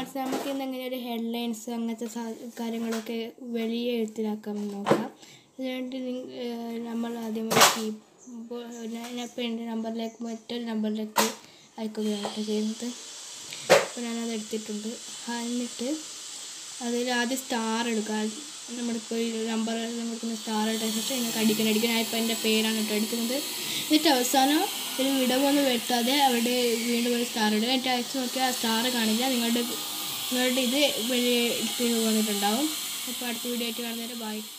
friends നമുക്ക് ഇന്ന് എങ്ങനെ ഒരു ഹെഡ്ലൈൻസ് അങ്ങനത്തെ സാ കാര്യങ്ങളൊക്കെ വലിയ എഴുത്തിലാക്കാം എന്ന് നോക്കാം ഇതിനുവേണ്ടി നിങ്ങ- ഏഹ് നമ്മൾ ആദ്യമായി കീബോൾ ഞാനിപ്പോൾ എൻ്റെ നമ്പറിലേക്ക് മറ്റൊരു നമ്പറിലേക്ക് അയക്കുകയാണ് കേട്ടോ ചെയ്യുന്നത് അപ്പോൾ ഞാനത് എടുത്തിട്ടുണ്ട് ആ, എന്നിട്ട് അതിൽ ആദ്യം സ്റ്റാർ എടുക്കുക നമ്മളിപ്പോൾ ഈ നമ്പർ നമുക്ക് സ്റ്റാർ ഇട്ട ശേഷം നിങ്ങൾക്ക് അടിക്കണം അടിക്കണം ഞാനിപ്പോൾ എൻ്റെ പേരാണ് കേട്ടോ അടിക്കുന്നത് എന്നിട്ട് അവസാനം ഒരു വിടവൊന്നും വെട്ടാതെ അവിടെ വീണ്ടും ഒരു സ്റ്റാർ ഇടുക എന്നിട്ട് അയച്ചു നോക്കിയാൽ ആ സ്റ്റാർ കാണില്ല നിങ്ങളുടെ നിങ്ങളുടെ ഇത് വലിയ ഇത് വന്നിട്ടുണ്ടാവും അപ്പോൾ അടുത്ത വീഡിയോ ആയിട്ട് കാണുന്നവരെ ബൈ